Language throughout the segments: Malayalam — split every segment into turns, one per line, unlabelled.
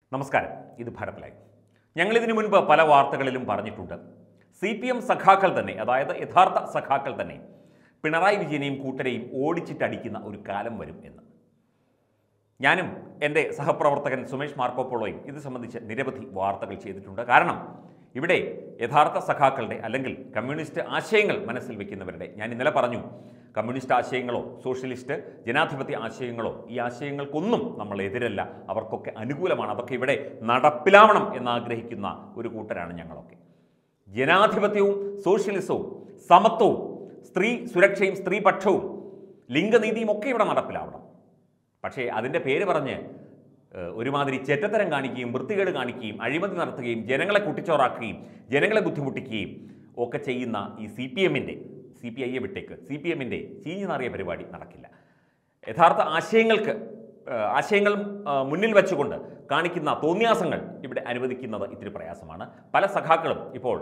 നമസ്കാരം ഇത് ഭാരത് ലൈവ് ഞങ്ങൾ ഇതിനു മുൻപ് പല വാർത്തകളിലും പറഞ്ഞിട്ടുണ്ട് സി പി എം സഖാക്കൾ തന്നെ അതായത് യഥാർത്ഥ സഖാക്കൾ തന്നെ പിണറായി വിജയനെയും കൂട്ടരെയും ഓടിച്ചിട്ടടിക്കുന്ന ഒരു കാലം വരും എന്ന് ഞാനും എൻ്റെ സഹപ്രവർത്തകൻ സുമേഷ് മാർക്കോപ്പോളോയും ഇത് സംബന്ധിച്ച് നിരവധി വാർത്തകൾ ചെയ്തിട്ടുണ്ട് കാരണം ഇവിടെ യഥാർത്ഥ സഖാക്കളുടെ അല്ലെങ്കിൽ കമ്മ്യൂണിസ്റ്റ് ആശയങ്ങൾ മനസ്സിൽ വെക്കുന്നവരുടെ ഞാൻ ഇന്നലെ പറഞ്ഞു കമ്മ്യൂണിസ്റ്റ് ആശയങ്ങളോ സോഷ്യലിസ്റ്റ് ജനാധിപത്യ ആശയങ്ങളോ ഈ ആശയങ്ങൾക്കൊന്നും നമ്മൾ എതിരല്ല അവർക്കൊക്കെ അനുകൂലമാണ് അതൊക്കെ ഇവിടെ നടപ്പിലാവണം എന്നാഗ്രഹിക്കുന്ന ഒരു കൂട്ടരാണ് ഞങ്ങളൊക്കെ ജനാധിപത്യവും സോഷ്യലിസവും സമത്വവും സ്ത്രീ സുരക്ഷയും സ്ത്രീപക്ഷവും ലിംഗനീതിയും ഒക്കെ ഇവിടെ നടപ്പിലാവണം പക്ഷേ അതിൻ്റെ പേര് പറഞ്ഞ് ഏഹ്, ഒരുമാതിരി ചെറ്റത്തരം കാണിക്കുകയും വൃത്തികേട് കാണിക്കുകയും അഴിമതി നടത്തുകയും ജനങ്ങളെ കുട്ടിച്ചോറാക്കുകയും ജനങ്ങളെ ബുദ്ധിമുട്ടിക്കുകയും ഒക്കെ ചെയ്യുന്ന ഈ സി പി എമ്മിൻ്റെ സി പി ഐയെ വിട്ടേക്ക് സി പി എമ്മിൻ്റെ ചീഞ്ഞു നാറിയ പരിപാടി നടക്കില്ല യഥാർത്ഥ ആശയങ്ങൾക്ക് ഏഹ്, ആശയങ്ങൾ ഏഹ്, മുന്നിൽ വെച്ചുകൊണ്ട് കാണിക്കുന്ന തോന്നിയാസങ്ങൾ ഇവിടെ അനുവദിക്കുന്നത് ഇത്തിരി പ്രയാസമാണ് പല സഖാക്കളും ഇപ്പോൾ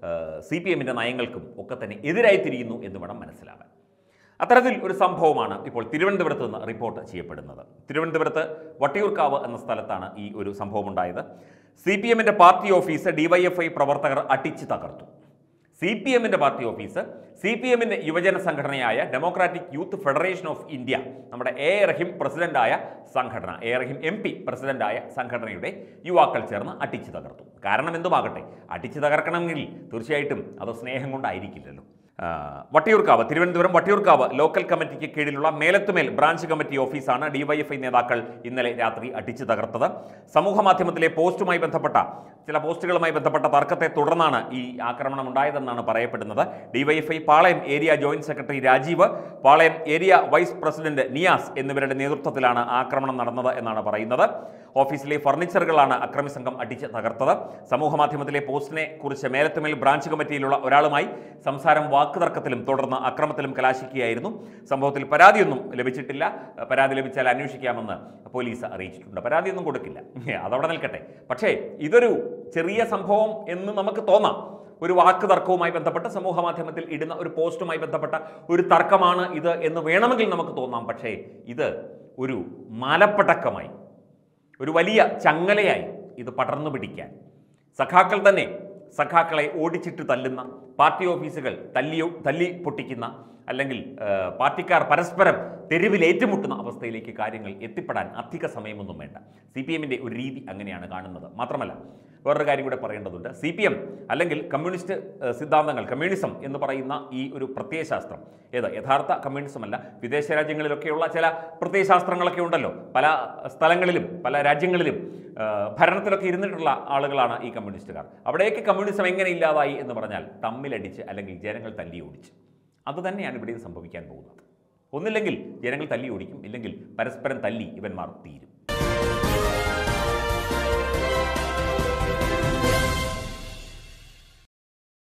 സി പി എമ്മിൻ്റെ നയങ്ങൾക്കും ഒക്കെ തന്നെ എതിരായി തിരിയുന്നു എന്ന് വേണം മനസ്സിലാവാൻ അത്തരത്തിൽ ഒരു സംഭവമാണ് ഇപ്പോൾ തിരുവനന്തപുരത്ത് നിന്ന് റിപ്പോർട്ട് ചെയ്യപ്പെടുന്നത് തിരുവനന്തപുരത്ത് വട്ടിയൂർക്കാവ് എന്ന സ്ഥലത്താണ് ഈ ഒരു സംഭവം ഉണ്ടായത് സി പി എമ്മിൻ്റെ പാർട്ടി ഓഫീസ് ഡിവൈഎഫ്ഐ പ്രവർത്തകർ അടിച്ചു തകർത്തു സി പി എമ്മിൻ്റെ പാർട്ടി ഓഫീസ് സി പി എമ്മിൻ്റെ യുവജന സംഘടനയായ democratic youth federation of India നമ്മുടെ എ റഹീം പ്രസിഡന്റായ സംഘടന എ റഹീം എം പി പ്രസിഡന്റായ സംഘടനയുടെ യുവാക്കൾ ചേർന്ന് അടിച്ചു തകർത്തു കാരണം എന്തുമാകട്ടെ അടിച്ചു തകർക്കണമെങ്കിൽ തീർച്ചയായിട്ടും അത് സ്നേഹം കൊണ്ടായിരിക്കില്ലല്ലോ ആ, വട്ടിയൂർക്കാവ് തിരുവനന്തപുരം വട്ടിയൂർക്കാവ് ലോക്കൽ കമ്മിറ്റിക്ക് കീഴിലുള്ള മേലത്തുമേൽ ബ്രാഞ്ച് കമ്മിറ്റി ഓഫീസാണ് ഡിവൈഎഫ്ഐ നേതാക്കൾ ഇന്നലെ രാത്രി അടിച്ചു തകർത്തത് സമൂഹ മാധ്യമത്തിലെ പോസ്റ്റുമായി ബന്ധപ്പെട്ട ചില പോസ്റ്റുകളുമായി ബന്ധപ്പെട്ട തർക്കത്തെ തുടർന്നാണ് ഈ ആക്രമണം ഉണ്ടായതെന്നാണ് പറയപ്പെടുന്നത് DYFI Palayam area joint secretary Rajeev Palayam area vice president Niyas എന്നിവരുടെ നേതൃത്വത്തിലാണ് ആക്രമണം നടന്നത് എന്നാണ് പറയുന്നത് ഓഫീസിലെ ഫർണിച്ചറുകളാണ് അക്രമി സംഘം അടിച്ച് തകർത്തത് സമൂഹ മാധ്യമത്തിലെ പോസ്റ്റിനെ കുറിച്ച് മേലത്തുമേൽ ബ്രാഞ്ച് കമ്മിറ്റിയിലുള്ള ഒരാളുമായി സംസാരം വാക്കുതർക്കത്തിലും തുടർന്ന് അക്രമത്തിലും കലാശിക്കുകയായിരുന്നു സംഭവത്തിൽ പരാതിയൊന്നും ലഭിച്ചിട്ടില്ല പരാതി ലഭിച്ചാൽ അന്വേഷിക്കാമെന്ന് പോലീസ് അറിയിച്ചിട്ടുണ്ട് പരാതിയൊന്നും കൊടുക്കില്ല അതവിടെ നിൽക്കട്ടെ പക്ഷേ ഇതൊരു ചെറിയ സംഭവം എന്ന് നമുക്ക് തോന്നാം ഒരു വാക്ക് തർക്കവുമായി ബന്ധപ്പെട്ട് സമൂഹ മാധ്യമത്തിൽ ഇടുന്ന ഒരു പോസ്റ്റുമായി ബന്ധപ്പെട്ട ഒരു തർക്കമാണ് ഇത് എന്ന് വേണമെങ്കിൽ നമുക്ക് തോന്നാം പക്ഷേ ഇത് ഒരു മലപ്പടക്കമായി ഒരു വലിയ ചങ്ങലയായി ഇത് പടർന്നു പിടിക്കാൻ സഖാക്കൾ തന്നെ സഖാക്കളെ ഓടിച്ചിട്ട് തല്ലുന്ന പാർട്ടി ഓഫീസുകൾ തല്ലിയോ തല്ലി പൊട്ടിക്കുന്ന അല്ലെങ്കിൽ ആ, പാർട്ടിക്കാർ പരസ്പരം തെരുവിൽ ഏറ്റുമുട്ടുന്ന അവസ്ഥയിലേക്ക് കാര്യങ്ങൾ എത്തിപ്പെടാൻ അധിക സമയമൊന്നും വേണ്ട സി പി എമ്മിൻ്റെ ഒരു രീതി അങ്ങനെയാണ് കാണുന്നത് മാത്രമല്ല വേറൊരു കാര്യം കൂടെ പറയേണ്ടതുണ്ട് സി പി എം അല്ലെങ്കിൽ കമ്മ്യൂണിസ്റ്റ് ഏഹ്, സിദ്ധാന്തങ്ങൾ കമ്മ്യൂണിസം എന്ന് പറയുന്ന ഈ ഒരു പ്രത്യയശാസ്ത്രം ഏത് യഥാർത്ഥ കമ്മ്യൂണിസം അല്ല വിദേശ രാജ്യങ്ങളിലൊക്കെയുള്ള ചില പ്രത്യയശാസ്ത്രങ്ങളൊക്കെ ഉണ്ടല്ലോ പല സ്ഥലങ്ങളിലും പല രാജ്യങ്ങളിലും ഏഹ്, ഭരണത്തിലൊക്കെ ഇരുന്നിട്ടുള്ള ആളുകളാണ് ഈ കമ്മ്യൂണിസ്റ്റുകാർ അവിടെയൊക്കെ കമ്മ്യൂണിസം എങ്ങനെ ഇല്ലാതായി എന്ന് പറഞ്ഞാൽ തമ്മിലടിച്ച് അല്ലെങ്കിൽ ജനങ്ങൾ തല്ലി ഓടിച്ച് അത് തന്നെയാണ് ഇവിടെയും സംഭവിക്കാൻ പോകുന്നത് ഒന്നില്ലെങ്കിൽ ജനങ്ങൾ തല്ലി ഓടിക്കും ഇല്ലെങ്കിൽ പരസ്പരം തല്ലി ഇവന്മാർ തീരും